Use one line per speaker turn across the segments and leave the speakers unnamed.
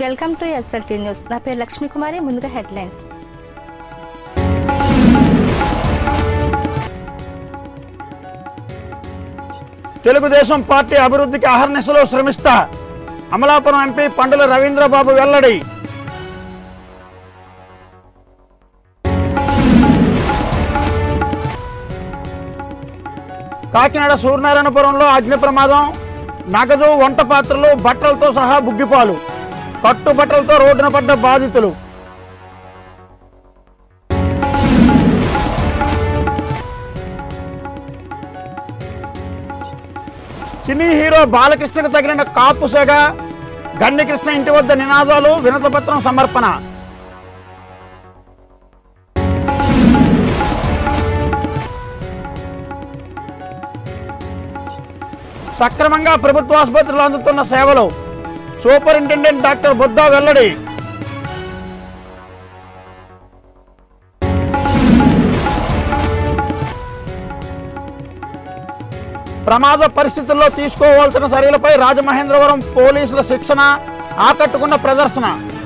Welcome to SLT news నా పేరు లక్ష్మీ కుమారి ముందుగా హెడ్లైన్స్
తెలుగుదేశం పార్టీ అభివృద్ధికి అహర్నిశలో శ్రమిస్తా అమలాపురం ఎంపీ పండుల రవీంద్రబాబు వెల్లడి కాకినాడ సూర్యనారాయణపురంలో అగ్ని ప్రమాదం నగదు వంట పాత్రలు బట్టలతో సహా బుగ్గిపాలు కట్టుబట్టలతో రోడ్డున పడ్డ బాధితులు సినీ హీరో బాలకృష్ణకు తగిలిన కాపు సెగ గన్ని కృష్ణ ఇంటి వద్ద నినాదాలు వినతపత్రం సమర్పణ సక్రమంగా ప్రభుత్వ ఆసుపత్రిలో అందుతున్న సేవలు సూపరింటెండెంట్ డాక్టర్ బుద్ధా వెల్లడి ప్రమాద పరిస్థితుల్లో తీసుకోవాల్సిన చర్యలపై రాజమహేంద్రవరం పోలీసుల శిక్షణ ఆకట్టుకున్న ప్రదర్శన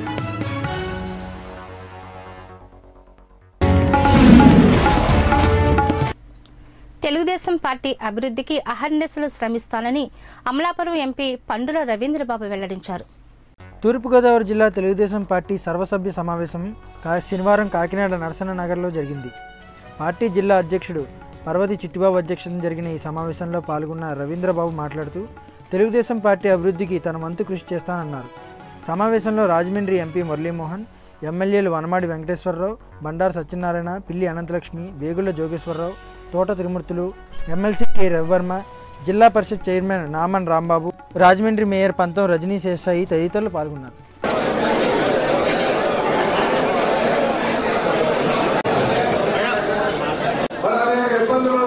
తెలుగుదేశం పార్టీ అభివృద్ధికి అహర్నిశలు శ్రమిస్తానని అమలాపురం ఎంపీ పండుల రవీంద్రబాబు వెల్లడించారు
తూర్పుగోదావరి జిల్లా తెలుగుదేశం పార్టీ సర్వసభ్య సమావేశం కా- శనివారం కాకినాడ నరసన్న నగర్లో జరిగింది పార్టీ జిల్లా అధ్యక్షుడు పర్వతి చిట్టిబాబు అధ్యక్షతన జరిగిన ఈ సమావేశంలో పాల్గొన్న రవీంద్రబాబు మాట్లాడుతూ తెలుగుదేశం పార్టీ అభివృద్ధికి తన వంతు కృషి చేస్తానన్నారు సమావేశంలో రాజమండ్రి ఎంపీ మురళీమోహన్ ఎమ్మెల్యేలు వనమాడి వెంకటేశ్వరరావు బండారు సత్యనారాయణ పిల్లి అనంతలక్ష్మి వేగుళ్ల జోగేశ్వరరావు తోట త్రిమూర్తులు MLC K Ravi Varma Zilla Parishad chairman Naman Rambabu Rajahmundry mayor Pantham Rajani శేషాయి తదితరులు పాల్గొన్నారు
మరి అనేక ఇబ్బందులు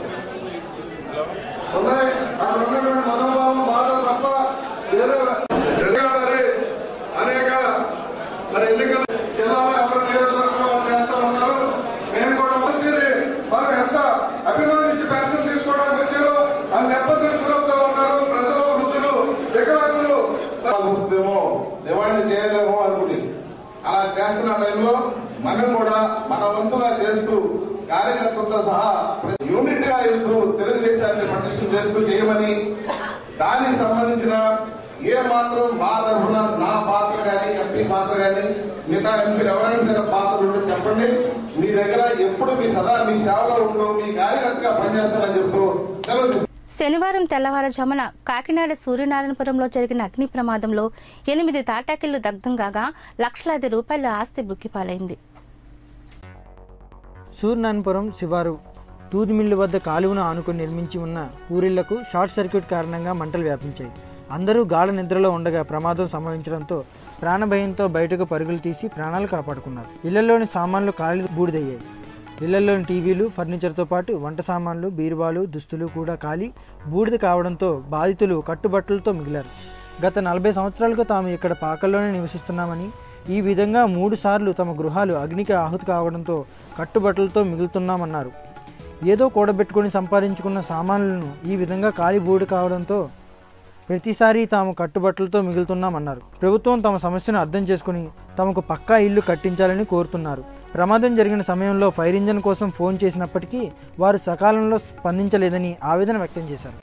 ఉన్నాయి అక్కడ ఉన్నటువంటి మనోభావం బాధ తప్ప వేరే ఇంకా మరి అనేక మరి ఎన్నికల జిల్లాలో ఎవరు నియోజకవర్గంలో చేస్తా ఉన్నారు మేము కూడా వచ్చి వారు ఎంత అభిమానించి పెన్షన్ తీసుకోవడానికి వచ్చారో ఆ నెప్పటికి గురవుతూ ఉన్నారు ప్రజలు వృద్ధులు వికలాంగులు వస్తేమో నివారణ చేయలేమో అనుకుని అలా చేస్తున్న టైంలో మనం కూడా మన వంతుగా చేస్తూ కార్యకర్తలతో సహా యూనిట్ గా వెళ్తూ తెలుగుదేశాన్ని పటిష్టం చేస్తూ చేయమని దానికి సంబంధించిన ఏ మాత్రం మా తరఫున నా పాత్ర కానీ ఎంపీ పాత్ర కానీ మిగతా ఎంపీలు ఎవరైనా సరే పాత్ర ఉంటే చెప్పండి మీ దగ్గర ఎప్పుడు మీ సదా మీ సేవలో ఉంటూ మీ కార్యకర్తగా పనిచేస్తారని చెప్తూ సెలవు
శనివారం తెల్లవారుజామున కాకినాడ సూర్యనారాయణపురంలో జరిగిన అగ్ని ప్రమాదంలో ఎనిమిది తాటాకిళ్లు దగ్ధం కాగా లక్షలాది రూపాయల ఆస్తి బుక్కిపాలైంది
సూర్యనారాయణపురం శివారు దూది మిల్లు వద్ద కాలువను ఆనుకుని నిర్మించి ఉన్న పూరిళ్లకు షార్ట్ సర్క్యూట్ కారణంగా మంటలు వ్యాపించాయి అందరూ గాఢ నిద్రలో ఉండగా ప్రమాదం సంభవించడంతో ప్రాణభయంతో బయటకు పరుగులు తీసి ప్రాణాలు కాపాడుకున్నారు ఇళ్లలోని సామాన్లు కాలి బూడిదయ్యాయి ఇళ్లలోని టీవీలు ఫర్నిచర్తో పాటు వంట సామాన్లు బీరువాలు దుస్తులు కూడా కాలి బూడిద కావడంతో బాధితులు కట్టుబట్టలతో మిగిలారు గత నలభై సంవత్సరాలుగా తాము ఇక్కడ పాకల్లోనే నివసిస్తున్నామని ఈ విధంగా మూడు సార్లు తమ గృహాలు అగ్నికి ఆహుతి కావడంతో కట్టుబట్టలతో మిగులుతున్నామన్నారు ఏదో కూడబెట్టుకొని సంపాదించుకున్న సామాన్లను ఈ విధంగా కాలి బూడి కావడంతో ప్రతిసారి తాము కట్టుబట్టలతో మిగులుతున్నామన్నారు ప్రభుత్వం తమ సమస్యను అర్థం చేసుకుని తమకు పక్కా ఇల్లు కట్టించాలని కోరుతున్నారు ప్రమాదం జరిగిన సమయంలో ఫైర్ ఇంజన్ కోసం ఫోన్ చేసినప్పటికీ వారు సకాలంలో స్పందించలేదని ఆవేదన వ్యక్తం చేశారు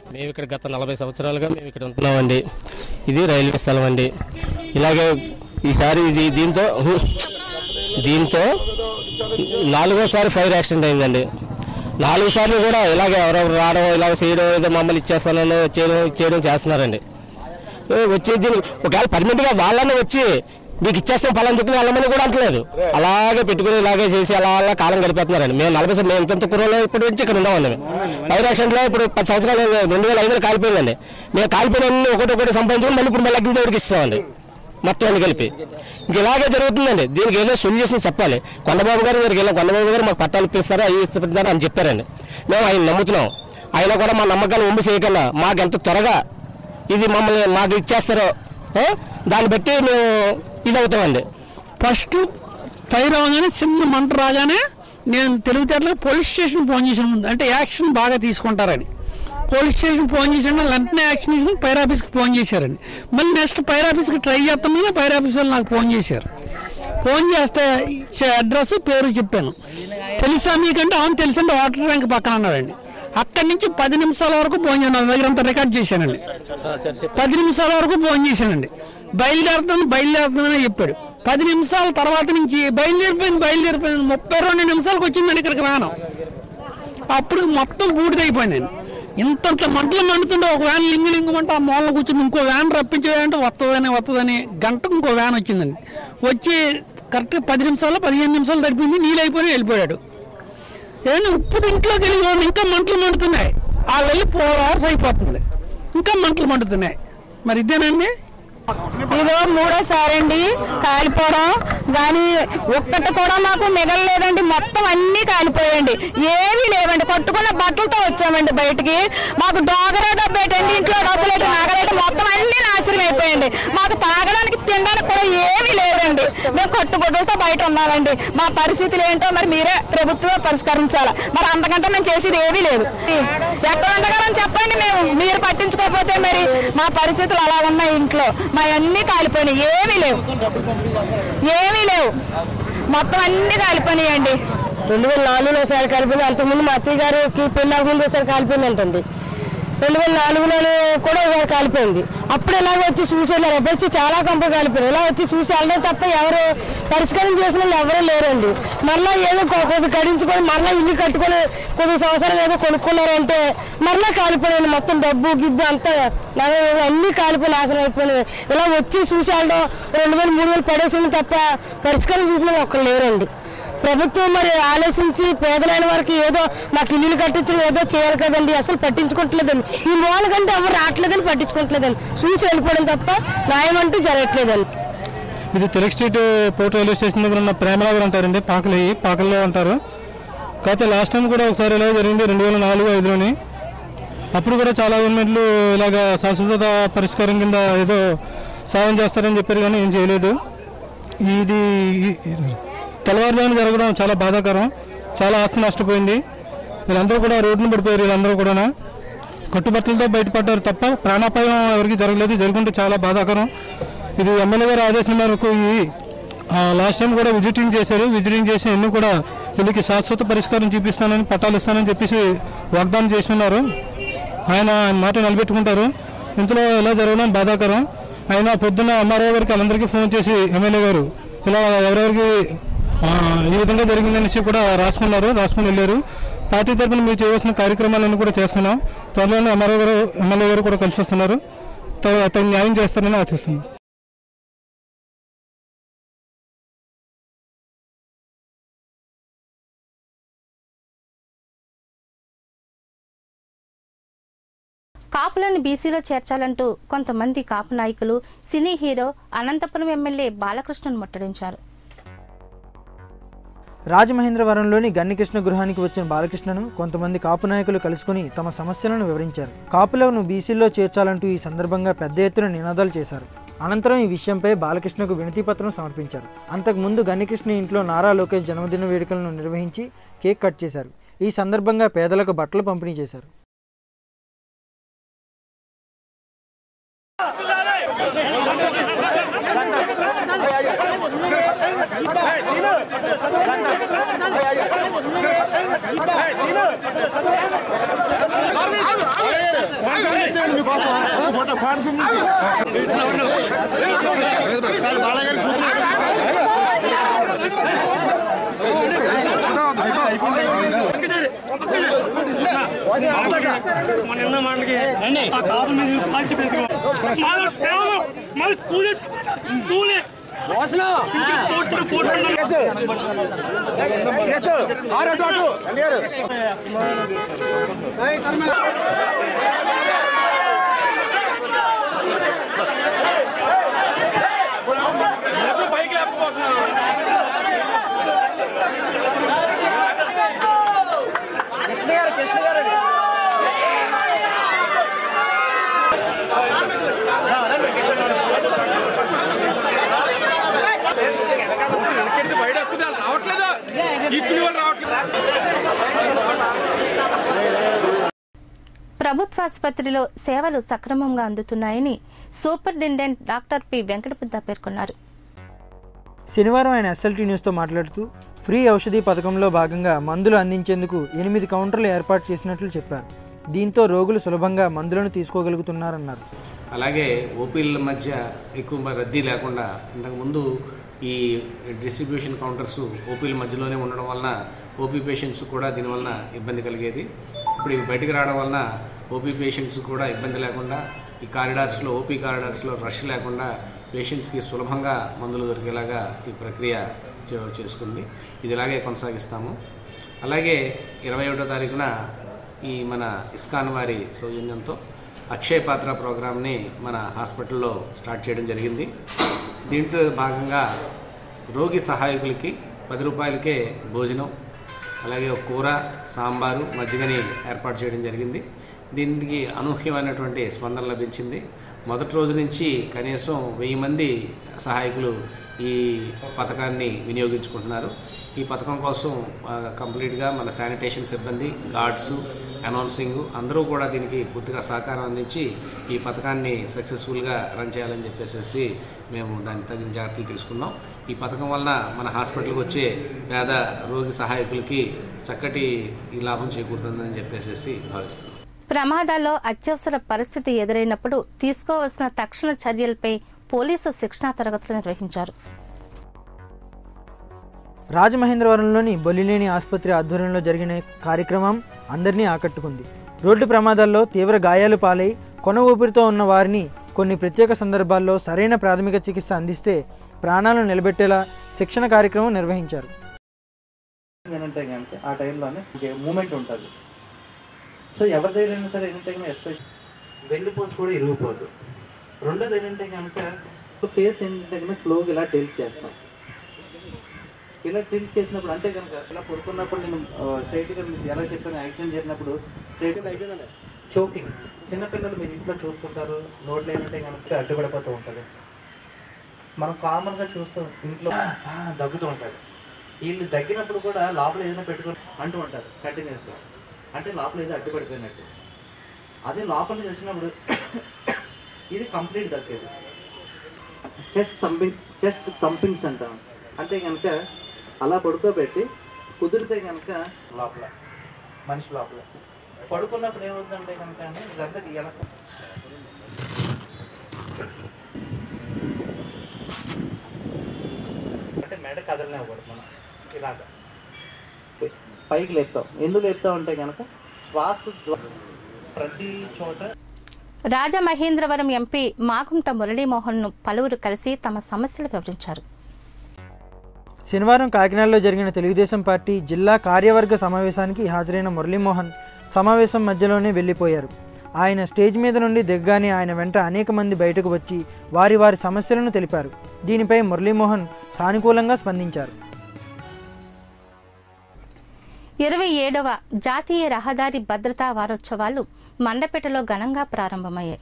మేము ఇక్కడ గత నలభై సంవత్సరాలుగా మేము ఇక్కడ ఉంటున్నామండి ఇది రైల్వే స్థలం అండి ఇలాగే ఈసారి ఇది దీంతో దీంతో నాలుగోసారి ఫైర్ యాక్సిడెంట్ అయిందండి నాలుగు సార్లు కూడా ఇలాగే ఎవరెవరు రావడం ఇలాగ చేయడం ఏదో మమ్మల్ని ఇచ్చేస్తానని చేయడం చేయడం చేస్తున్నారండి ఏ వచ్చి దీనికి ఒకవేళ పర్మనెంట్ గా వాళ్ళని వచ్చి మీకు ఇచ్చేస్తాం ఫలం చెప్పి వెళ్ళమని కూడా అంటలేదు అలాగే పెట్టుకుని ఇలాగే చేసి అలా అలా కాలం గడిపేస్తున్నారండి మేము నలభై సం- మేము ఇంత కుర్రలో ఇప్పటి నుంచి ఇక్కడ ఉన్నామండి మేము ఫైర్ యాక్సిడెంట్ లో ఇప్పుడు పది సంవత్సరాలు రెండు వేల ఐదులో కాలిపోయిందండి మేము కాలిపోయిన ఒకటి ఒకటి సంపాదించుకుని మళ్ళీ ఇప్పుడు మళ్ళీ అగ్ని దేవుడికి ఇస్తామండి మొత్తం అన్ని కలిపి ఇంక ఇలాగే జరుగుతుందండి దీనికి ఏదో సొల్యూషన్ చెప్పాలి కొండబాబు గారు దగ్గరికి వెళ్ళాం కొండబాబు గారు మాకు పట్టాలు ఇప్పిస్తారా అవి ఇస్తారు అని చెప్పారండి మేము ఆయన నమ్ముతున్నాం ఆయన కూడా మా నమ్మకాన్ని ఒంపు చేయకుండా మాకు ఎంత త్వరగా ఇది మమ్మల్ని మాకు ఇచ్చేస్తారో ఆ? దాన్ని బట్టి మేము ఇది అవుతామండి
ఫస్ట్ ఫైర్ అవగానే చిన్న మంట రాగానే నేను తెలివితేటలకు పోలీస్ స్టేషన్ ఫోన్ చేసిన ముందు అంటే యాక్షన్ బాగా తీసుకుంటారని పోలీస్ స్టేషన్ ఫోన్ చేసిన వెంటనే యాక్షన్ తీసుకుని ఫైర్ ఆఫీస్కి ఫోన్ చేశారండి మళ్ళీ నెక్స్ట్ ఫైర్ ఆఫీస్కి ట్రై చేస్తామని ఫైర్ ఆఫీస్ వాళ్ళు నాకు ఫోన్ చేశారు ఫోన్ చేస్తే ఇచ్చే అడ్రస్ పేరు చెప్పాను తెలుసా మీకంటే అవును తెలుసండి వాటర్ ట్యాంక్ పక్కన అన్నాడండి అక్కడి నుంచి పది నిమిషాల వరకు ఫోన్ చేయను నా దగ్గర అంతా రికార్డ్ చేశానండి పది నిమిషాల వరకు ఫోన్ చేశానండి బయలుదేరుతాను బయలుదేరుతానని చెప్పాడు పది నిమిషాల తర్వాత నుంచి బయలుదేరిపోయింది బయలుదేరిపోయింది ముప్పై రెండు నిమిషాలకు వచ్చిందండి ఇక్కడికి రాను అప్పుడు మొత్తం బూడిదైపోయిందండి ఇంతంత మంటలు మండుతుంటే ఒక వ్యాన్ లింగు లింగమంటే ఆ మూల కూర్చుంది ఇంకో వ్యాన్ రప్పించేదంటే వస్తుందని వస్తుందని గంటకు ఇంకో వ్యాన్ వచ్చిందండి వచ్చి కరెక్ట్ పది నిమిషాల్లో పదిహేను నిమిషాలు తడిపింది నీళ్ళు అయిపోయి వెళ్ళిపోయాడు ఏమన్నా ఇప్పుడు ఇంట్లోకి వెళ్ళి చూడండి, ఇంకా మంటలు మండుతున్నాయి ఆ వెళ్ళి ఫోర్ అవర్స్ అయిపోతుంది ఇంకా మంటలు మండుతున్నాయి మరి ఇదేనండి
ఇదో మూడోసారి అండి కాలిపోవడం కానీ ఒక్కటి కూడా మాకు మిగలలేదండి మొత్తం అన్ని కాలిపోయండి ఏమీ లేవండి కట్టుకున్న బట్టలతో వచ్చామండి బయటికి మాకు డోగరే డబ్బు ఏంటండి ఇంట్లో డబ్బులు ఏంటి నాగరేట మొత్తం అన్ని నాశనం అయిపోయండి మాకు తాగడానికి తినడానికి కూడా ఏమీ లేదండి మేము కట్టుబడులతో బయట ఉన్నామండి మా పరిస్థితులు ఏంటో మరి మీరే ప్రభుత్వమే పరిష్కరించాలి మరి అంతకంటే మేము చేసేది ఏమీ లేదు ఎక్కడ ఉండగలం చెప్పండి మేము మీరు పట్టించుకోకపోతే మరి మా పరిస్థితులు అలా ఉన్నాయి ఇంట్లో మా అన్ని కాలిపోయినాయి ఏమీ లేవు ఏమీ లేవు మొత్తం అన్ని కాలిపోయినాయండి రెండు వేల నాలుగులో ఒకసారి కలిపింది అంతకుముందు మా అత్తయ్య గారికి పెళ్లి అవ్వకముందు ఒకసారి కాలిపోయిందంటండి రెండు వేల నాలుగులోనే కూడా ఒకసారి కాలిపోయింది అప్పుడు ఇలాగ వచ్చి చూసి వెళ్ళారు ఎప్పుడు వచ్చి చాలా కంపెనీ కాలిపోయారు ఇలా వచ్చి చూసి వెళ్ళడం తప్ప ఎవరు పరిష్కారం చేసిన వాళ్ళు ఎవరూ లేరండి మరలా ఏదో కొ- కొద్ది కడించుకొని మరలా ఇల్లు కట్టుకొని కొద్ది సంవత్సరాలు ఏదో కొనుక్కున్నారంటే మరలా కాలిపోయాయండి మొత్తం డబ్బు గిబ్బు అంతా నగలు అన్ని కాలిపోయి నాశనం అయిపోయినాయి ఇలా వచ్చి చూసి వెళ్ళడం రెండు వేలు మూడు వేలు పడేసింది తప్ప పరిష్కారం చూపిన ఒక్కరు లేరండి ప్రభుత్వం మరి ఆలోచించి పేదలైన వారికి ఏదో మాకు ఇల్లు కట్టించడం ఏదో చేయాలి కదండి అసలు పట్టించుకోవట్లేదండి ఈ మూల కంటే ఎవరు రావట్లేదని పట్టించుకోవట్లేదండి చూసి వెళ్ళిపోవడం తప్ప న్యాయం అంటూ జరగట్లేదండి
ఇది Telugu street port railway station దగ్గర ఉన్న ప్రేమనగర్ అంటారండి పాకలి పాకల్లో అంటారు కాకపోతే లాస్ట్ టైం కూడా ఒకసారి ఇలా జరిగింది రెండు వేల నాలుగు ఐదులోని అప్పుడు కూడా చాలా గవర్నమెంట్లు ఇలాగ శాశ్వత పరిష్కారం కింద ఏదో సాయం చేస్తారని చెప్పారు కానీ ఏం చేయలేదు ఇది తెల్లవారుజామున జరగడం చాలా బాధాకరం చాలా ఆస్తి నష్టపోయింది వీళ్ళందరూ కూడా రోడ్డును పడిపోయారు వీళ్ళందరూ కూడా కట్టుబట్టలతో బయటపడ్డారు తప్ప ప్రాణాపాయం ఎవరికి జరగలేదు జరుగుంటే చాలా బాధాకరం ఇది ఎమ్మెల్యే గారి ఆదేశం మేరకు ఈ లాస్ట్ టైం కూడా విజిటింగ్ చేశారు విజిటింగ్ చేసి ఎన్ని కూడా వీళ్ళకి శాశ్వత పరిష్కారం చూపిస్తానని పట్టాలు ఇస్తానని చెప్పేసి వాగ్దానం చేసి ఉన్నారు ఆయన ఆయన మాట నిలబెట్టుకుంటారు ఇంతలో ఎలా జరగడం బాధాకరం ఆయన పొద్దున్న ఎంఆర్ఓ గారికి వాళ్ళందరికీ ఫోన్ చేసి ఎమ్మెల్యే గారు ఇలా ఎవరెవరికి ఆ, ఈ విధంగా జరిగిందనేసి కూడా రాసుకున్నారు రాసుకుని వెళ్ళారు పార్టీ తరఫున మీరు చేయవలసిన కార్యక్రమాలన్నీ కూడా చేస్తున్నాం త్వరలోనే ఎంఆర్ఓ గారు ఎమ్మెల్యే గారు కూడా కలిసి వస్తున్నారు త- తగు న్యాయం చేస్తారని ఆశిస్తున్నాం
కాపులను బీసీలో చేర్చాలంటూ కొంతమంది కాపు నాయకులు సినీ హీరో అనంతపురం ఎమ్మెల్యే బాలకృష్ణను ముట్టడించారు
రాజమహేంద్రవరంలోని గన్నికృష్ణ గృహానికి వచ్చిన బాలకృష్ణను కొంతమంది కాపు నాయకులు కలుసుకుని తమ సమస్యలను వివరించారు కాపులను బీసీల్లో చేర్చాలంటూ ఈ సందర్భంగా పెద్ద ఎత్తున నినాదాలు చేశారు అనంతరం ఈ విషయంపై బాలకృష్ణకు వినతి పత్రం సమర్పించారు అంతకుముందు గన్నికృష్ణ ఇంట్లో నారా లోకేష్ జన్మదిన వేడుకలను నిర్వహించి కేక్ కట్ చేశారు ఈ సందర్భంగా పేదలకు బట్టలు పంపిణీ చేశారు
అరే
ప్రభుత్వాసుపత్రిలో సేవలు సక్రమంగా అందుతున్నాయని సూపరింటెండెంట్ డాక్టర్ పి వెంకటబుద్ధ పేర్కొన్నారు
శనివారం ఆయన ఎస్ఎల్టీ న్యూస్తో మాట్లాడుతూ ఫ్రీ ఔషధి పథకంలో భాగంగా మందులు అందించేందుకు ఎనిమిది కౌంటర్లు ఏర్పాటు చేసినట్లు చెప్పారు దీంతో రోగులు సులభంగా మందులను తీసుకోగలుగుతున్నారన్నారు
అలాగే ఓపీల మధ్య ఎక్కువ రద్దీ లేకుండా ఇంతకుముందు ఈ డిస్ట్రిబ్యూషన్ కౌంటర్స్ ఓపీల మధ్యలోనే ఉండడం వలన ఓపీ పేషెంట్స్ కూడా దీనివలన ఇబ్బంది కలిగేది ఇప్పుడు ఇవి బయటికి రావడం వలన ఓపీ పేషెంట్స్ కూడా ఇబ్బంది లేకుండా ఈ కారిడార్స్లో ఓపీ కారిడార్స్లో రష్ లేకుండా పేషెంట్స్కి సులభంగా మందులు దొరికేలాగా ఈ ప్రక్రియ చే- చేసుకుంది ఇది ఇలాగే కొనసాగిస్తాము అలాగే ఇరవై ఒకటో తారీఖున ఈ మన ఇస్కాన్ వారి సౌజన్యంతో అక్షయ పాత్ర ప్రోగ్రామ్ని మన హాస్పిటల్లో స్టార్ట్ చేయడం జరిగింది దీంట్లో భాగంగా రోగి సహాయకులకి పది రూపాయలకే భోజనం అలాగే ఒక కూర సాంబారు మజ్జిగని ఏర్పాటు చేయడం జరిగింది దీనికి అనూహ్యమైనటువంటి స్పందన లభించింది మొదటి రోజు నుంచి కనీసం వెయ్యి మంది సహాయకులు ఈ పథకాన్ని వినియోగించుకుంటున్నారు ఈ పథకం కోసం ఆ, కంప్లీట్గా మన శానిటేషన్ సిబ్బంది గార్డ్స్ అనౌన్సింగ్ అందరూ కూడా దీనికి పూర్తిగా సహకారం అందించి ఈ పథకాన్ని సక్సెస్ఫుల్గా రన్ చేయాలని చెప్పేసి మేము దానికి తగిన జాగ్రత్తలు తీసుకున్నాం ఈ పథకం వలన మన హాస్పిటల్కి వచ్చే పేద రోగి సహాయకులకి చక్కటి ఈ లాభం చేకూరుతుందని చెప్పేసి భావిస్తున్నాం
ప్రమాదాల్లో అత్యవసర పరిస్థితి ఎదురైనప్పుడు తీసుకోవాల్సిన తక్షణ చర్యలపై పోలీసు శిక్షణా తరగతులు నిర్వహించారు
రాజమహేంద్రవరంలోని బొలినేని ఆసుపత్రి ఆధ్వర్యంలో జరిగిన కార్యక్రమం అందరినీ ఆకట్టుకుంది రోడ్డు ప్రమాదాల్లో తీవ్ర గాయాలు పాలై కొన ఊపిరితో ఉన్న వారిని కొన్ని ప్రత్యేక సందర్భాల్లో సరైన ప్రాథమిక చికిత్స అందిస్తే ప్రాణాలను నిలబెట్టేలా శిక్షణ కార్యక్రమం నిర్వహించారు
అంటే కనుక ఆ టైంలోనే మూమెంట్ ఉంటుంది సో ఎవరి దగ్గర అయినా సరే ఏంటంటే ఎస్పెషల్ వెన్నుపోసు కూడా ఇరిగిపోదు రెండోది ఏంటంటే కనుక ఫేస్ ఏంటంటే కనుక స్లోగా ఇలా టిల్ట్ చేస్తాం ఇలా టిల్ట్ చేసినప్పుడు అంటే కనుక ఇలా పడుకున్నప్పుడు నేను స్ట్రైట్గా మీకు ఎలా చెప్పాను యాక్సిడెంట్ చేసినప్పుడు స్ట్రైట్గా చోకింగ్ చిన్నపిల్లలు మీరు ఇంట్లో చూస్తుంటారు నోట్లో ఏంటంటే కనుక అడ్డుపడిపోతూ ఉంటుంది మనం కామన్గా చూస్తూ ఇంట్లో "ఆ" దగ్గుతూ ఉంటాడు వీళ్ళు తగ్గినప్పుడు కూడా లోపల ఏదైనా పెట్టుకొని అంటూ ఉంటారు కంటిన్యూస్గా అంటే లోపల ఏదో అడ్డు పడిపోయినట్టు అదే లోపల నుంచి వచ్చినప్పుడు ఇది కంప్లీట్ దగ్గేది చెస్ట్ తంపింగ్ చెస్ట్ తంపింగ్స్ అంటాం అంటే కనుక అలా పడుకోబెట్టి కుదిరితే కనుక లోపల మనిషి లోపల పడుకున్నప్పుడు ఏమవుతుందంటే కనుక ఇదంతా ఎలా అంటే మెడ కదలనివ్వకూడదు మనం ఇలాగా పైకి లేపుతాం ఎందుకు లేపుతాం అంటే కనుక శ్వాస ద్వా- ప్రతి చోట
రాజమహేంద్రవరం ఎంపీ మాగుంట మురళీమోహన్ ను పలువురు కలిసి తమ సమస్యలు వివరించారు
శనివారం కాకినాడలో జరిగిన తెలుగుదేశం పార్టీ జిల్లా కార్యవర్గ సమావేశానికి హాజరైన మురళీమోహన్ సమావేశం మధ్యలోనే వెళ్లిపోయారు ఆయన స్టేజ్ మీద నుండి దిగ్గానే ఆయన వెంట అనేక మంది బయటకు వచ్చి వారి వారి సమస్యలను తెలిపారు దీనిపై మురళీమోహన్ సానుకూలంగా స్పందించారు
ఇరవై ఏడవ జాతీయ రహదారి భద్రతా వారోత్సవాలు మండపేటలో ఘనంగా ప్రారంభమయ్యాయి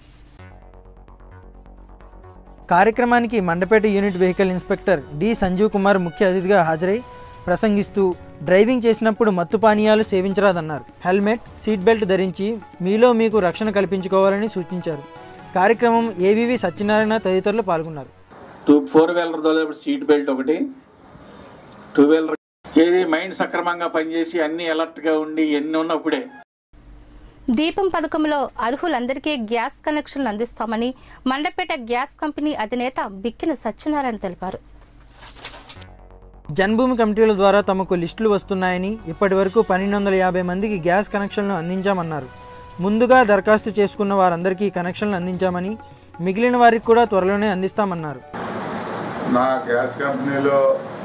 కార్యక్రమానికి Mandapeta unit vehicle inspector D Sanjeev Kumar ముఖ్య అతిథిగా హాజరై ప్రసంగిస్తూ డ్రైవింగ్ చేసినప్పుడు మత్తు పానీయాలు సేవించరాదన్నారు హెల్మెట్ సీట్ బెల్ట్ ధరించి మీలో మీకు రక్షణ కల్పించుకోవాలని సూచించారు కార్యక్రమం ఏవివి సత్యనారాయణ తదితరులు పాల్గొన్నారు
టూ ఫోర్ వీలర్ తోలేటప్పుడు సీట్ బెల్ట్ ఒకటి టూ వీలర్ ఏది మైండ్ సక్రమంగా పనిచేసి అన్ని అలర్ట్ గా ఉండి ఎన్ని ఉన్నప్పుడే
దీపం పథకంలో అర్హులందరికీ గ్యాస్ కనెక్షన్లు అందిస్తామని మండపేట గ్యాస్ కంపెనీ అధినేత బిక్కిన సత్యనారాయణ తెలిపారు
జన్భూమి కమిటీల ద్వారా తమకు లిస్టులు వస్తున్నాయని ఇప్పటి వరకు పన్నెండు వందల యాభై మందికి గ్యాస్ కనెక్షన్లు అందించామన్నారు ముందుగా దరఖాస్తు చేసుకున్న వారందరికీ కనెక్షన్లు అందించామని మిగిలిన వారికి కూడా త్వరలోనే అందిస్తామన్నారు
నా గ్యాస్ కంపెనీలో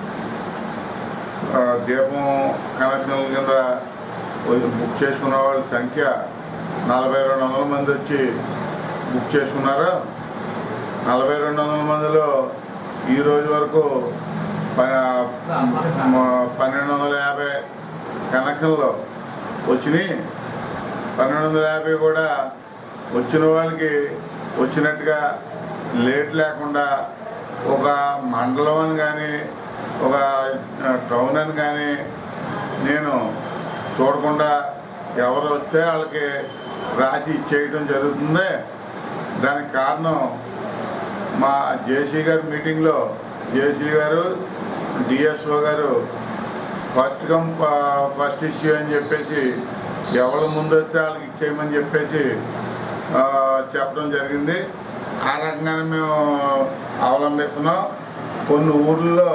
ఆ, దీపం కనెక్షన్ల కింద బుక్ చేసుకున్న వాళ్ళ సంఖ్య నలభై రెండు వందల మంది వచ్చి బుక్ చేసుకున్నారు నలభై రెండు వందల మందిలో ఈ రోజు వరకు ప- మ- పన్నెండు వందల యాభై కనెక్షన్లు వచ్చినాయి పన్నెండు వందల యాభై కూడా వచ్చిన వాళ్ళకి వచ్చినట్టుగా లేట్ లేకుండా ఒక మండలం అని కానీ ఒక టౌన్ అని కానీ నేను చూడకుండా ఎవరు వస్తే వాళ్ళకి రాసి ఇచ్చేయడం జరుగుతుంది దానికి కారణం మా జేసీ గారి మీటింగ్లో జేసీ గారు డిఎస్ఓ గారు ఫస్ట్ కమ్ ఫస్ట్ ఇష్యూ అని చెప్పేసి ఎవరు ముందు వస్తే వాళ్ళకి ఇచ్చేయమని చెప్పేసి ఆ, చెప్పడం జరిగింది ఆ రకంగానే మేము అవలంబిస్తున్నాం కొన్ని ఊర్లలో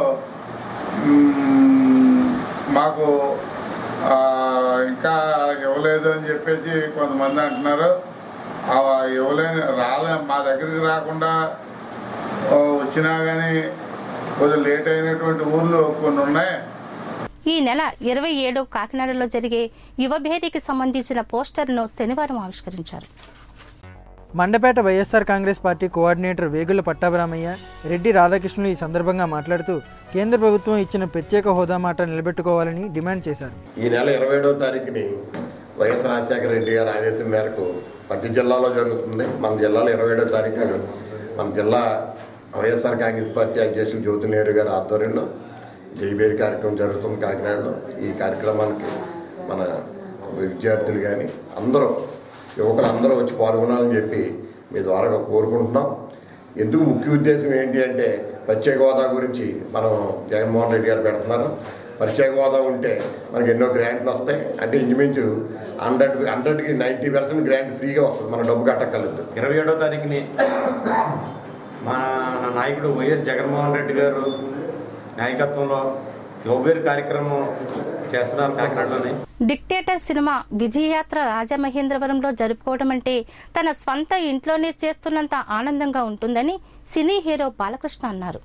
మ్, మాకు ఆ, ఇంకా ఇవ్వలేదు అని చెప్పేసి కొంతమంది అంటున్నారు ఆ ఇవ్వలేని రాలే మా దగ్గరికి రాకుండా ఆ, వచ్చినా కానీ కొద్దిగా లేట్ అయినటువంటి ఊర్లు కొన్ని ఉన్నాయి
ఈ నెల ఇరవై ఏడు కాకినాడలో జరిగే యువభేదికి సంబంధించిన పోస్టర్ను శనివారం ఆవిష్కరించారు
Mandapeta YSR Congress party coordinator Vegula Pattabhiramayya Reddy రాధాకృష్ణులు ఈ సందర్భంగా మాట్లాడుతూ కేంద్ర ప్రభుత్వం ఇచ్చిన ప్రత్యేక హోదా మాట నిలబెట్టుకోవాలని డిమాండ్ చేశారు
ఈ నెల ఇరవై ఏడవ తారీఖుని వైఎస్ రాజశేఖర రెడ్డి గారి ఆదేశం మేరకు ప్రతి జిల్లాలో జరుగుతుంది మన జిల్లాలో ఇరవై ఏడవ తారీఖు మన జిల్లా వైఎస్ఆర్ కాంగ్రెస్ పార్టీ అధ్యక్షులు జ్యోతి నెహ్రూ గారి ఆధ్వర్యంలో జైబేరి కార్యక్రమం జరుగుతుంది కాకినాడలో ఈ కార్యక్రమానికి మన విద్యార్థులు కానీ అందరూ యువకులు అందరూ వచ్చి పాల్గొనాలని చెప్పి మీ ద్వారా కోరుకుంటున్నాం ఎందుకు ముఖ్య ఉద్దేశం ఏంటి అంటే ప్రత్యేక హోదా గురించి మనం జగన్మోహన్ రెడ్డి గారు పెడుతున్నారు ప్రత్యేక హోదా ఉంటే మనకి ఎన్నో గ్రాంట్లు వస్తాయి అంటే ఇంచుమించు హండ్రెడ్ హండ్రెడ్కి నైంటీ పర్సెంట్ గ్రాంట్ ఫ్రీగా వస్తుంది మనం డబ్బు కట్టక్కర్లేదు
ఇరవై ఏడో తారీఖుని మన నాయకుడు వైఎస్ జగన్మోహన్ రెడ్డి గారు నాయకత్వంలో యువబేరు కార్యక్రమం చేస్తున్నారు కాకినాడలోని
డిక్టేటర్ సినిమా విజయయాత్ర రాజమహేంద్రవరంలో జరుపుకోవడం అంటే తన స్వంత ఇంట్లోనే చేస్తున్నంత ఆనందంగా ఉంటుందని సినీ హీరో బాలకృష్ణ అన్నారు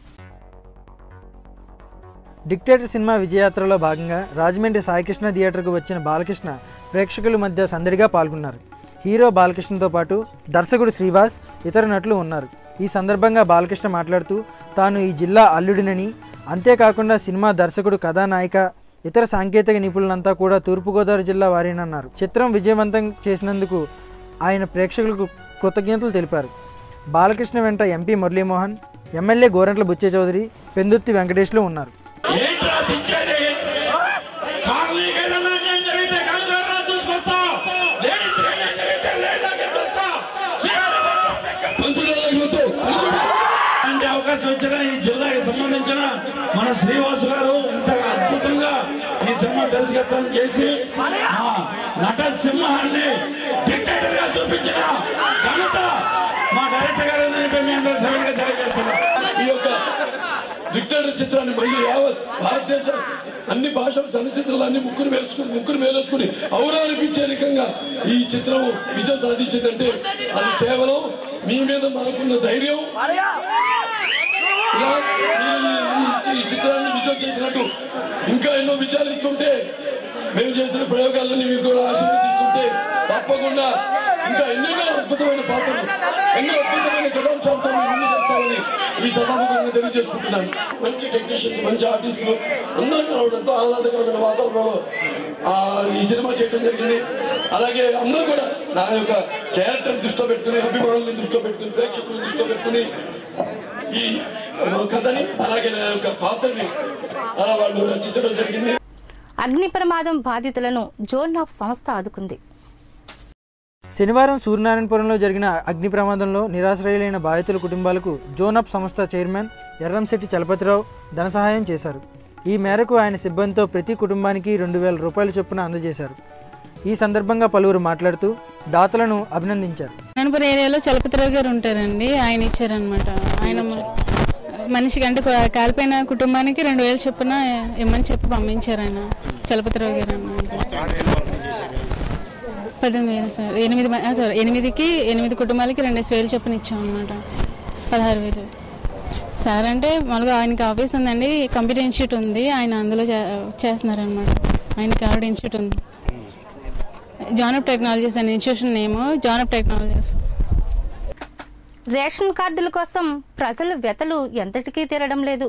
డిక్టేటర్ సినిమా విజయయాత్రలో భాగంగా రాజమండ్రి సాయికృష్ణ థియేటర్కు వచ్చిన బాలకృష్ణ ప్రేక్షకుల మధ్య సందడిగా పాల్గొన్నారు హీరో బాలకృష్ణతో పాటు దర్శకుడు శ్రీవాస్ ఇతర నటులు ఉన్నారు ఈ సందర్భంగా బాలకృష్ణ మాట్లాడుతూ తాను ఈ జిల్లా అల్లుడినని అంతేకాకుండా సినిమా దర్శకుడు కథానాయిక ఇతర సాంకేతిక నిపుణులంతా కూడా తూర్పుగోదావరి జిల్లా వారేనన్నారు చిత్రం విజయవంతం చేసినందుకు ఆయన ప్రేక్షకులకు కృతజ్ఞతలు తెలిపారు బాలకృష్ణ వెంట ఎంపీ మురళీమోహన్ ఎమ్మెల్యే గోరంట్ల బుచ్చే చౌదరి పెందుత్తి వెంకటేష్లు ఉన్నారు
ఏంట్రా పిచ్చేది కార్లకి ఏదైనా అన్యాయం జరిగితే కాంగ్రెస్ చూసుకొస్తా లేడీస్ అన్యాయం జరిగితే లేడీస్ వస్తా పంచుకోలేదు అంటే అవకాశం ఇచ్చిన ఈ జిల్లాకి సంబంధించిన మన శ్రీవాసు గారు ఇంత అద్భుతంగా ఈ సినిమా దర్శకత్వం చేసి ఆ నట సింహాన్ని డిక్టేటర్ గా చూపించిన ఘనత మా డైరెక్టర్ గారు అని చెప్పి మీ అందరూ సభ్యులుగా తెలియజేస్తున్నారు ఈ యొక్క డిక్టేటర్ చిత్రాన్ని మళ్ళీ యావత్ భారతదేశం అన్ని భాషల చలచిత్రాలు అన్ని ముగ్గురు వేసుకుని ముగ్గురు వేలేసుకుని ఔరా అనిపించే రకంగా ఈ చిత్రం విజయం సాధించిందంటే అది కేవలం మీ మీద మనకున్న ధైర్యం ఇలా మీరు ఈ- ఈ చిత్రాన్ని విజయం చేసినట్టు ఇంకా ఎన్నో విజయాలు ఇస్తుంటే మేము చేసిన ప్రయోగాలన్నీ మీకు కూడా ఆశీర్వదిస్తుంటే తప్పకుండా ఇంకా ఎన్నెన్నో అద్భుతమైన పాత్రలు ఎన్నో అద్భుతమైన కథాంశాలతో మేము ముందు చేస్తామని ఈ సభాముఖంగా తెలియజేసుకుంటున్నాను మంచి టెక్నీషియన్స్ మంచి ఆర్టిస్టులు అందరూ రావడంతో ఆహ్లాదకరమైన వాతావరణంలో ఆ, ఈ సినిమా చేయడం జరిగింది అలాగే అందరూ కూడా నా యొక్క క్యారెక్టర్ దృష్టిలో పెట్టుకుని అభిమానులను దృష్టిలో పెట్టుకుని ప్రేక్షకులను దృష్టిలో పెట్టుకుని ఈ కథని అలాగే నా యొక్క పాత్రని అలా వాళ్ళు రచించడం జరిగింది
అగ్ని ప్రమాదం బాధితులను జోన్ ఆఫ్ సంస్థ ఆదుకుంది
శనివారం సూర్యనారాయణపురంలో జరిగిన అగ్ని ప్రమాదంలో నిరాశ్రయులైన బాధితుల కుటుంబాలకు జోనప్ సంస్థ చైర్మన్ ఎర్రంశెట్టి చలపతిరావు ధన సహాయం చేశారు ఈ మేరకు ఆయన సిబ్బందితో ప్రతి కుటుంబానికి రెండు వేల రూపాయల చొప్పున అందజేశారు ఈ సందర్భంగా పలువురు మాట్లాడుతూ దాతలను అభినందించారు
ననుపూర్ ఏరియాలో చలపతిరావు గారు ఉంటారండి ఆయన ఇచ్చారనమాట ఆయన మ- మనిషికి అంటే కా- కాలిపోయిన కుటుంబానికి రెండు వేలు చొప్పున ఇమ్మని చెప్పి పంపించారు ఆయన చలపతిరావు గారు అన్నమాట పద్దెనిమిది వేలు సార్ ఎనిమిది మ- ఆ, సార్ ఎనిమిదికి ఎనిమిది కుటుంబాలకి రెండేసి వేలు చొప్పున ఇచ్చాం అనమాట పదహారు వేలు సార్ అంటే మామూలుగా ఆయనకి ఆఫీస్ ఉందండి కంప్యూటర్ ఇన్స్టిట్యూట్ ఉంది ఆయన అందులో చే- చేస్తున్నారనమాట ఆయనకి ఆల్రెడీ ఇన్స్టిట్యూట్ ఉంది జాన్ ఆఫ్ టెక్నాలజీస్ అనే institution name John of Technologies
ration కార్డుల కోసం ప్రజల వ్యతలు ఎంతటికీ తీరడం లేదు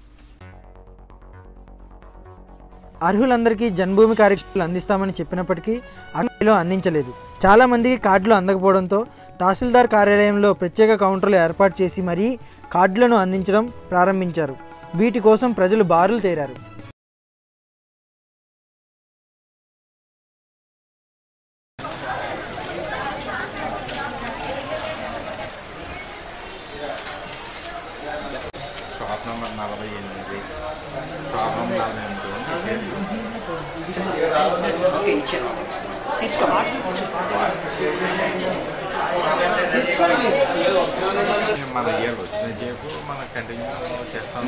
అర్హులందరికీ జన్మభూమి కార్యక్రమాలు అందిస్తామని చెప్పినప్పటికీ అందులో అందించలేదు చాలా మందికి కార్డులు అందకపోవడంతో తహసీల్దార్ కార్యాలయంలో ప్రత్యేక కౌంటర్లు ఏర్పాటు చేసి మరీ కార్డులను అందించడం ప్రారంభించారు వీటి కోసం ప్రజలు బారులు తేరారు
షాప్ నెంబర్ నలభై ఎనిమిది షాప్ నెంబర్ నలభై ఎనిమిది మన ఇయర్ వచ్చిన చేపు మన కంటిన్యూ చేస్తాం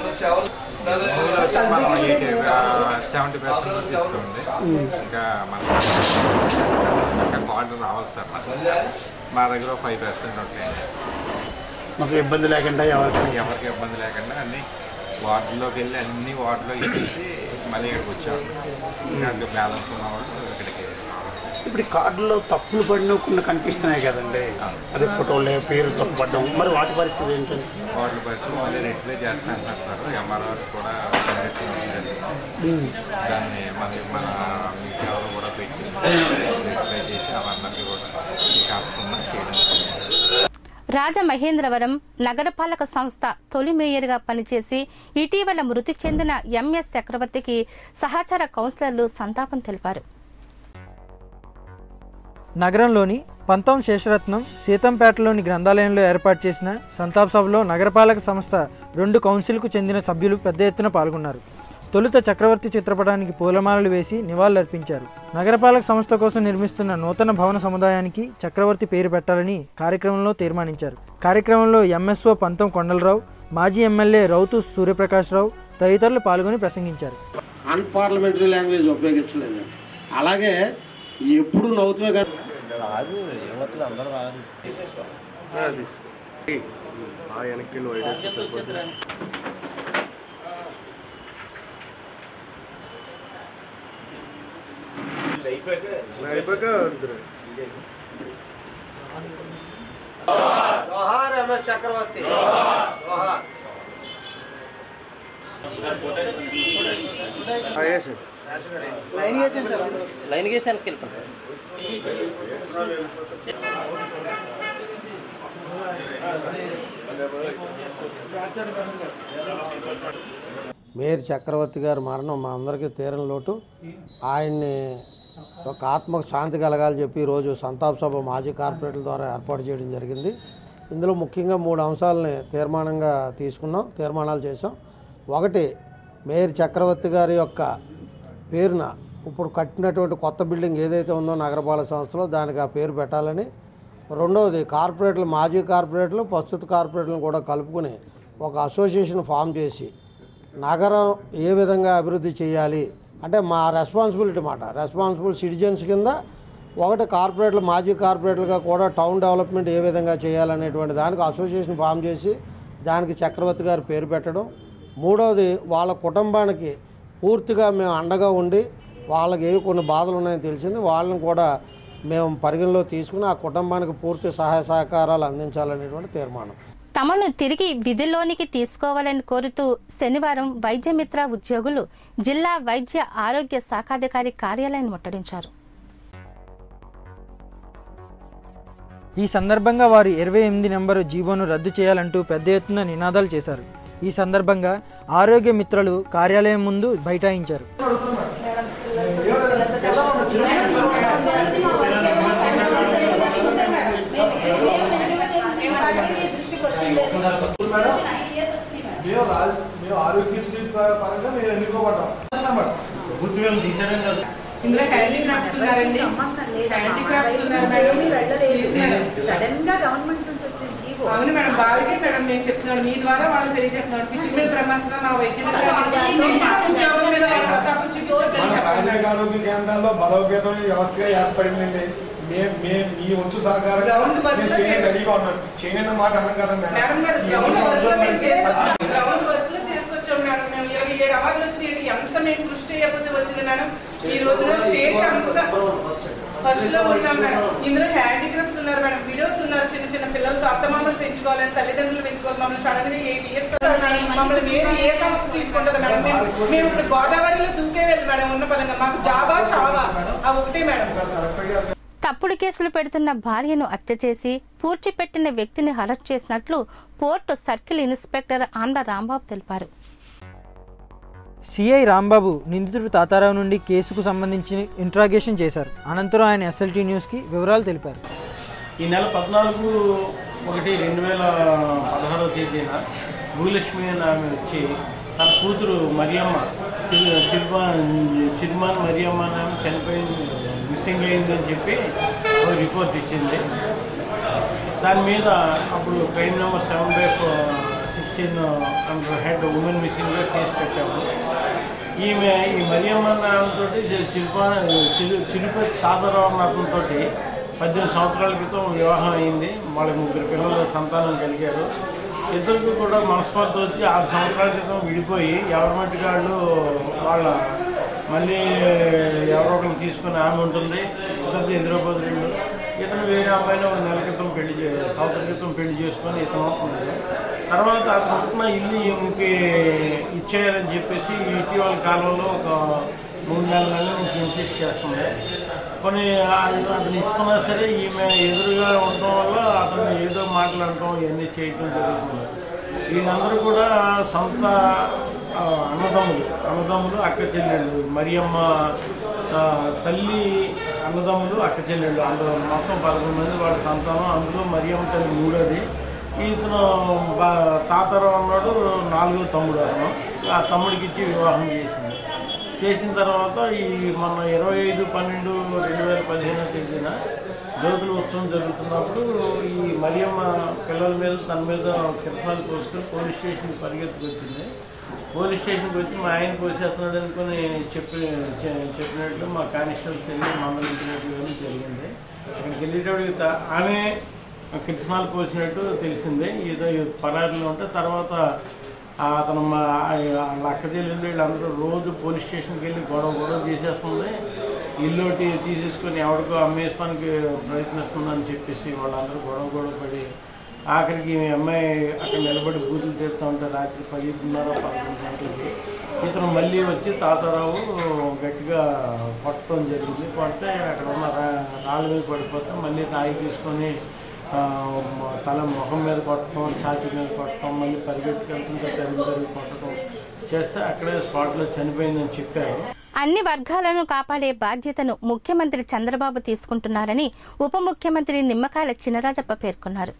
మనం ఎయిటీ సెవెంటీ పర్సెంట్ తీసుకోండి ఇంకా మన ఇంకా కార్డు రావాలి సార్ మాకు. మా దగ్గర ఫైవ్ పర్సెంట్ ఉంటాయి
మాకు ఇబ్బంది లేకుండా ఎవరికి
ఎవరికి ఇబ్బంది లేకుండా అన్ని వార్డులోకి వెళ్ళి అన్ని వార్డులో ఇచ్చేసి మళ్ళీ ఇక్కడికి వచ్చాము ఇంకా బ్యాలెన్స్ ఉన్న వాళ్ళు ఇక్కడికి
ఇప్పుడు ఈ కార్డులో తప్పులు పడిన కొన్ని కనిపిస్తున్నాయి కదండి అదే ఫోటోలే పేరు తప్పు పడడం మరి వాటి పరిస్థితి ఏంటండి
వార్డుల పరిస్థితి మళ్ళీ రెట్లే చేస్తాను అంటున్నారు ఎంఆర్ఓ కూడా డైరెక్ట్ చేయాలి.
ఉమ్.
దాన్ని మరి మన మీ సేవలు కూడా పెట్టి రెట్లే చేసి వాళ్ళందరికీ కూడా కాకుండా చేయడం
రాజమహేంద్రవరం నగరపాలక సంస్థ తొలి మేయర్గా పనిచేసి ఇటీవల మృతి చెందిన ఎంఎస్ చక్రవర్తికి సహచార కౌన్సిలర్లు సంతాపం తెలిపారు
నగరంలోని పంతం శేషరత్నం సీతంపేటలోని గ్రంథాలయంలో ఏర్పాటు చేసిన సంతాప్ సభలో నగరపాలక సంస్థ రెండు కౌన్సిల్కు చెందిన సభ్యులు పెద్ద ఎత్తున పాల్గొన్నారు తొలుత చక్రవర్తి చిత్రపటానికి పూలమాలలు వేసి నివాళులర్పించారు నగరపాలక సంస్థ కోసం నిర్మిస్తున్న నూతన భవన సముదాయానికి చక్రవర్తి పేరు పెట్టాలని కార్యక్రమంలో తీర్మానించారు కార్యక్రమంలో ఎంఎస్ఓ పంతం కొండలరావు మాజీ ఎమ్మెల్యే రౌతు సూర్యప్రకాశ్రావు తదితరులు పాల్గొని ప్రసంగించారు
అన్పార్లమెంటరీ లాంగ్వేజ్ ఉపయోగించలేదు అలాగే ఎప్పుడు నవ్వుతుమే కానీ
రాదు ఏమవుతుంది అందరూ రాదు వెనక్కి
జోహార్ ఎంఎస్ చక్రవర్తి జోహార్ లైన్ వేసాను సార్
లైన్ గేసి వెనక్కి వెళ్తాం సార్
మేయర్ చక్రవర్తి గారి మరణం మా అందరికీ తీరని లోటు ఆయన్ని ఒక ఆత్మకు శాంతి కలగాలని చెప్పి ఈరోజు సంతాప సభ మాజీ కార్పొరేటర్ల ద్వారా ఏర్పాటు చేయడం జరిగింది ఇందులో ముఖ్యంగా మూడు అంశాలని తీర్మానంగా తీసుకున్నాం తీర్మానాలు చేసాం ఒకటి మేయర్ చక్రవర్తి గారి యొక్క పేరున ఇప్పుడు కట్టినటువంటి కొత్త బిల్డింగ్ ఏదైతే ఉందో నగరపాలక సంస్థలో దానికి ఆ పేరు పెట్టాలని రెండవది కార్పొరేటర్లు మాజీ కార్పొరేటర్లు ప్రస్తుత కార్పొరేటర్లను కూడా కలుపుకుని ఒక అసోసియేషన్ ఫామ్ చేసి నగరం ఏ విధంగా అభివృద్ధి చేయాలి అంటే మా రెస్పాన్సిబిలిటీ మాట రెస్పాన్సిబుల్ సిటిజన్స్ కింద ఒకటి కార్పొరేట్లు మాజీ కార్పొరేట్లుగా కూడా టౌన్ డెవలప్మెంట్ ఏ విధంగా చేయాలనేటువంటి దానికి అసోసియేషన్ ఫామ్ చేసి దానికి చక్రవర్తి గారి పేరు పెట్టడం మూడవది వాళ్ళ కుటుంబానికి పూర్తిగా మేము అండగా ఉండి వాళ్ళకి ఏ కొన్ని బాధలు ఉన్నాయని తెలిసింది వాళ్ళని కూడా మేము పరిగణలో తీసుకుని ఆ కుటుంబానికి పూర్తి సహాయ సహకారాలు అందించాలనేటువంటి తీర్మానం
తమను తిరిగి విధిలోనికి తీసుకోవాలని కోరుతూ శనివారం వైద్యమిత్ర ఉద్యోగులు జిల్లా వైద్య ఆరోగ్య శాఖాధికారి కార్యాలయాన్ని ముట్టడించారు
ఈ సందర్భంగా వారు ఇరవై ఎనిమిది నెంబరు జీవోను రద్దు చేయాలంటూ పెద్ద ఎత్తున నినాదాలు చేశారు ఈ సందర్భంగా ఆరోగ్య మిత్రులు కార్యాలయం ముందు బైఠాయించారు
మేము రా- మేము ఆరోగ్యశ్రీ పరంగా మేము ఎన్నుకోబడ్డాం ప్రభుత్వం తీసేయడం కాదు
ఇందులో హ్యాండీక్రాఫ్ట్స్ ఉన్నారండి హ్యాండీక్రాఫ్ట్స్ ఉన్నారు మేడం మేడం.
సడన్ గా గవర్నమెంట్ నుంచి వచ్చిన జీవో
అవును మేడం వాళ్ళకే మేడం మేము చెప్తున్నాం మీ ద్వారా వాళ్ళకి తెలియజేస్తున్నాం పిచ్చి మీద బ్రహ్మాస్త్రం మా వైద్య ఉద్యోగం మీద వాళ్ళ ప్రతాపం చూపించొద్దని చెప్పాలి మేడం.
ప్రాథమిక ఆరోగ్య కేంద్రాల్లో బలోపేతం వ్యవస్థగా ఏర్పడిందండి మేము మేము మీ వంతు సహకారం
గ్రౌండ్ వర్క్
మేము
లో
చేయని
చేయాలి.
రెడీగా ఉన్నాం చేయని మాట అనం కదా
మేడం గారు
ఈ
గ్రౌండ్
ఎన్ని
వర్క్ లో మేము
సంవత్సరాలు
చేసుకొచ్చాం. గ్రౌండ్ వర్క్ లో చేసుకొచ్చాం మేడం మేము ఇరవై ఏడు అవార్డులు వచ్చినాయి ఎంత మేము కృషి చేయకపోతే వచ్చింది మేడం ఈ రోజున స్టేట్ అంతా ఫస్ట్ లో ఉన్నాం మేడం ఇందులో హ్యాండిక్రాఫ్ట్స్ ఉన్నారు మేడం వీడియోస్ ఉన్నారు చిన్న చిన్న పిల్లలతో అత్తమామలు పెంచుకోవాలని తల్లిదండ్రులు పెంచుకోవాలి మమ్మల్ని సడన్ గా ఎయిట్ ఇయర్స్ మమ్మల్ని మీరు ఏ సంస్థ తీసుకుంటుంది మేడం మేము మేము ఇప్పుడు గోదావరిలో దూకే వెళ్ళి మేడం ఉన్న పలంగా మాకు జాబా చావా ఆ ఒకటే మేడం
తప్పుడు కేసులు పెడుతున్న భార్యను హత్య చేసి పూడ్చిపెట్టిన వ్యక్తిని అరెస్ట్ చేసినట్లు port circle inspector Andhra Rambabu తెలిపారు
సిఐ రాంబాబు నిందితుడు తాతారావు నుండి కేసుకు సంబంధించి ఇంట్రాగేషన్ చేశారు అనంతరం ఆయన ఎస్ఎల్టీ న్యూస్కి వివరాలు తెలిపారు
ఈ నెల పద్నాలుగు ఒకటి రెండు వేల పదహారవ తేదీన భూలక్ష్మి అనే ఆమె వచ్చి తన కూతురు మరియమ్మ చిరు- చిరుమాన్ చిరుమాన్ మరియమ్మ అనే ఆమె చనిపోయింది మిస్సింగ్ అయిందని చెప్పి ఒక రిపోర్ట్ ఇచ్చింది దాని మీద అప్పుడు crime number seven by sixteen under head women మిస్సింగ్గా కేసు పెట్టాము ఈమె ఈ మరియమ్మ అనే ఆమెతో చిరుపా చిరు చిరుపతి సాదరావు అన్న అతనితో పద్దెనిమిది సంవత్సరాల క్రితం వివాహం అయింది వాళ్ళ ముగ్గురు పిల్లలు సంతానం కలిగారు ఇద్దరికి కూడా మనస్పర్ధ వచ్చి ఆరు సంవత్సరాల క్రితం విడిపోయి ఎవరి మట్టుకు వాళ్ళు వాళ్ళ మళ్ళీ ఎవరో ఒకరిని తీసుకుని ఆమె ఉంటుంది ఇద్దరు ఎదురుపోతుంది ఇతను వేరే అమ్మాయిని ఒక నెల క్రితం పెళ్లి చే సంవత్సరం క్రితం పెళ్లి చేసుకొని ఇతను ఉంటున్నాడు తర్వాత అతను ఉంటున్న ఇల్లు ఈమెకి ఇచ్చేయాలని చెప్పేసి ఇటీవల కాలంలో ఒక మూడు నెలల నెలల నుంచి ఇన్సిస్ట్ చేస్తుంది కొన్ని అది- అతను ఇస్తున్నా సరే ఈమె ఎదురుగా ఉండటం వల్ల అతను ఏదో మాట్లాడటం ఇవన్నీ చేయటం జరుగుతుంది వీళ్ళందరూ కూడా సొంత ఆ, అన్నదమ్ములు అన్నదమ్ములు అక్క చెల్లెళ్ళు మరియమ్మ ఆ, తల్లి అన్నదమ్ములు అక్క చెల్లెళ్ళు అందులో మొత్తం పదకొండు మంది వాళ్ళ సంతానం అందులో మరియమ్మ తల్లి మూడోది ఇతను బా- తాతారావు అన్నాడు నాలుగో తమ్ముడు అతను ఆ తమ్ముడికి ఇచ్చి వివాహం చేసింది చేసిన తర్వాత ఈ మొన్న ఇరవై ఐదు పన్నెండు రెండు వేల పదిహేనో తేదీన జ్యోతుల ఉత్సవం జరుగుతున్నప్పుడు ఈ మరియమ్మ పిల్లల మీద తన మీద కిరసనాలు పోసుకొని పోలీస్ స్టేషన్కి పరిగెత్తుకొచ్చింది పోలీస్ స్టేషన్కి వచ్చి మా ఆయన పోసేస్తున్నాడు అనుకుని చెప్పి చె- చెప్పినట్లు మా కానిస్టేబుల్స్ వెళ్ళి మందలించినట్లు జరిగింది అక్కడికి వెళ్ళేటప్పటికి త- ఆమె కిరసనాలు పోసినట్టు తెలిసిందే ఏదో పరారిలో ఉంటే తర్వాత ఆ అతను మా వాళ్ళ అక్క చెల్లెళ్ళు వీళ్ళందరూ రోజు పోలీస్ స్టేషన్కి వెళ్ళి గొడవ గొడవ చేసేస్తుంది ఇల్లోటి తీసేసుకొని ఎవరికో అమ్మేస్తానికి ప్రయత్నిస్తుందని చెప్పేసి వాళ్ళందరూ గొడవ గొడవ పడి ఆఖరికి ఈ అమ్మాయి అక్కడ నిలబడి బూతులు చేస్తూ ఉంటే రాత్రి పదిన్నర పదకొండు గంటలకి ఇతను మళ్ళీ వచ్చి తాతారావు గట్టిగా కొట్టడం జరిగింది కొడితే అక్కడ ఉన్న రా- రాళ్ళ మీద పడిపోతే మళ్ళీ రాయి తీసుకొని ఆ, తల ముఖం మీద కొట్టడం ఛాతీ మీద కొట్టడం మళ్ళీ పరిగెత్తుకెళ్తుంటే తరిగి తరిగి కొట్టడం చేస్తే అక్కడే స్పాట్లో చనిపోయిందని చెప్పారు
అన్ని వర్గాలను కాపాడే బాధ్యతను ముఖ్యమంత్రి చంద్రబాబు తీసుకుంటున్నారని ఉప ముఖ్యమంత్రి నిమ్మకాయల చినరాజప్ప పేర్కొన్నారు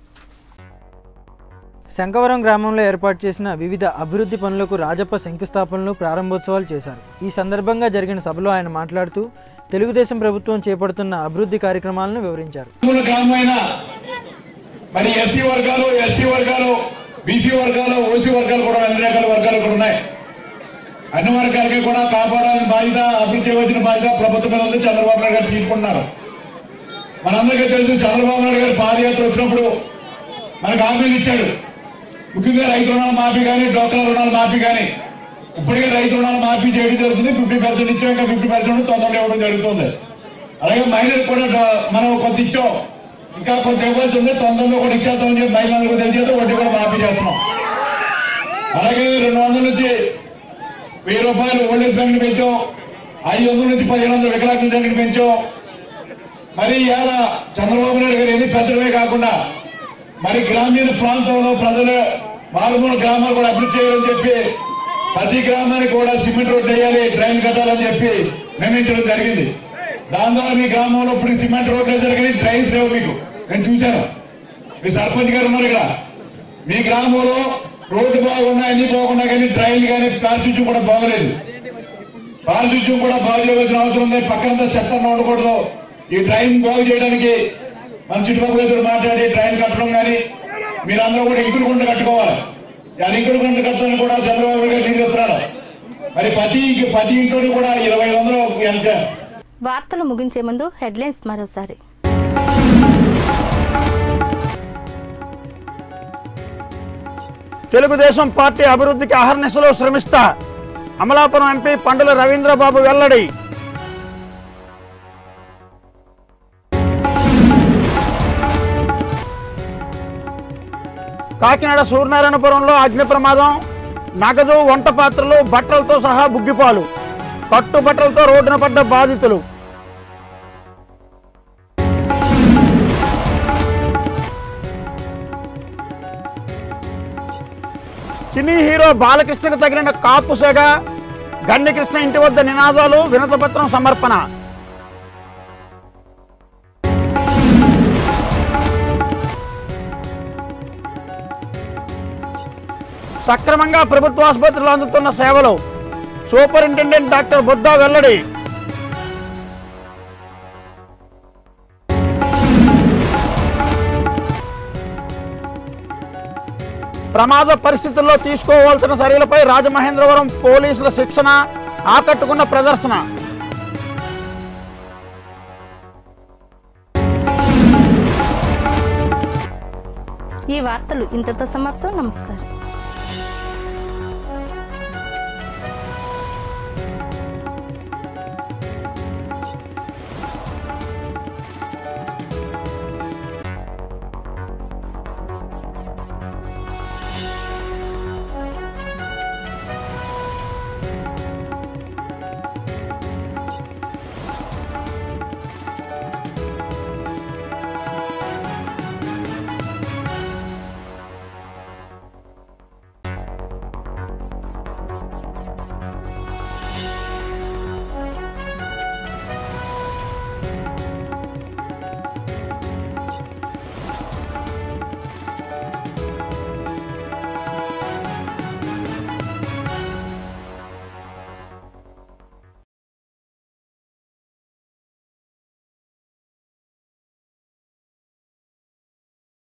శంకవరం గ్రామంలో ఏర్పాటు చేసిన వివిధ అభివృద్ధి పనులకు రాజప్ప శంకుస్థాపనలు ప్రారంభోత్సవాలు చేశారు ఈ సందర్భంగా జరిగిన సభలో ఆయన మాట్లాడుతూ తెలుగుదేశం ప్రభుత్వం చేపడుతున్న అభివృద్ధి కార్యక్రమాలను వివరించారు
గ్రామీణ గ్రామమైన మరి ఎస్సీ వర్గాలు ఎస్టీ వర్గాలు బీసీ వర్గాలు ఓసీ వర్గాలు కూడా అన్ని రకాల వర్గాలు కూడా ఉన్నాయి అన్ని వర్గాలకి కూడా కాపాడాలని బాధ్యత అభివృద్ధి చేయవలసిన బాధ్యత ప్రభుత్వం మీద ఉంది చంద్రబాబు నాయుడు గారు తీసుకుంటున్నారు మనందరికీ తెలుసు చంద్రబాబు నాయుడు గారు పాదయాత్ర వచ్చినప్పుడు మనకు హామీలు ఇచ్చాడు ముఖ్యంగా రైతు రుణాల మాఫీ కానీ డోక్రా రుణాల మాఫీ కానీ ఇప్పటికే రైతు రుణాలు మాఫీ చేయడం జరుగుతుంది ఫిఫ్టీ పర్సెంట్ ఇచ్చాం ఇంకా ఫిఫ్టీ పర్సెంట్ తొందరగా ఇవ్వడం జరుగుతుంది అలాగే మహిళలకు కూడా డ- మనం కొంత ఇచ్చాం ఇంకా కొంత ఇవ్వాల్సి ఉంది తొందరలో కూడా ఇచ్చేద్దామని చెప్పి మహిళలకు తెలియజేస్తే వడ్డీ కూడా మాఫీ చేస్తున్నాం అలాగే రెండు వందల నుంచి వెయ్యి రూపాయలు ఓల్డ్ ఏజ్ బ్యాంక్ పెంచాం ఐదు వందల నుంచి పదిహేను వందల వికలాంగుల సంఖ్యను పెంచాం మరి ఇవాళ చంద్రబాబు నాయుడు గారు ఎన్ని పెద్దలమే కాకుండా మరి గ్రామీణ ప్రాంతంలో ప్రజలు మారుమూల గ్రామాలు కూడా అభివృద్ధి చేయాలని చెప్పి ప్రతి గ్రామానికి కూడా సిమెంట్ రోడ్ చేయాలి డ్రైన్ కట్టాలని చెప్పి నిర్ణయించడం జరిగింది దాని ద్వారా మీ గ్రామంలో ఇప్పుడు సిమెంట్ రోడ్ వేసారు కానీ డ్రైన్స్ లేవు మీకు నేను చూశాను మీ సర్పంచ్ గారు ఉన్నారు ఇక్కడ మీ గ్రామంలో రోడ్డు బాగున్నా అన్ని బాగున్నా కానీ డ్రైన్ కానీ ప్లాస్టిక్ కూడా బాగలేదు పారిశుద్ధ్యం కూడా బాగు చేయవలసిన అవసరం ఉంది పక్కనంతా చెత్త ఉండకూడదు ఈ డ్రైన్ బాగు చేయడానికి మన చుట్టుపక్కల మాట్లాడి డ్రైన్ కట్టడం కానీ మీరందరూ కూడా ఇంకుడు గుంట కట్టుకోవాలి ఆ ఇంకుడు గుంట కట్టడానికి కూడా చంద్రబాబు గారు నీరు చెప్తున్నాడు మరి ప్రతి ప్రతి ఇంట్లోని కూడా ఇరవై వందలు ఎంత
వార్తలు ముగించే ముందు హెడ్లైన్స్ మరోసారి
తెలుగుదేశం పార్టీ అభివృద్ధికి అహర్నిశలో శ్రమిస్తా అమలాపురం ఎంపీ పండుల రవీంద్రబాబు వెల్లడి కాకినాడ సూర్యనారాయణపురంలో అగ్ని ప్రమాదం నగదు వంట పాత్రలు బట్టలతో సహా బుగ్గిపాలు కట్టుబట్టలతో రోడ్డున పడ్డ బాధితులు సినీ హీరో బాలకృష్ణకు తగిన కాపు సెగ గన్నికృష్ణ ఇంటి వద్ద నినాదాలు వినతపత్రం సమర్పణ సక్రమంగా ప్రభుత్వ ఆసుపత్రిలో అందుతున్న సేవలు సూపరింటెండెంట్ డాక్టర్ బుద్ధా వెల్లడి ప్రమాద పరిస్థితుల్లో తీసుకోవాల్సిన చర్యలపై రాజమహేంద్రవరం పోలీసుల శిక్షణ ఆకట్టుకున్న ప్రదర్శన
ఈ వార్తలు ఇంతటితో సమాప్తం నమస్కారం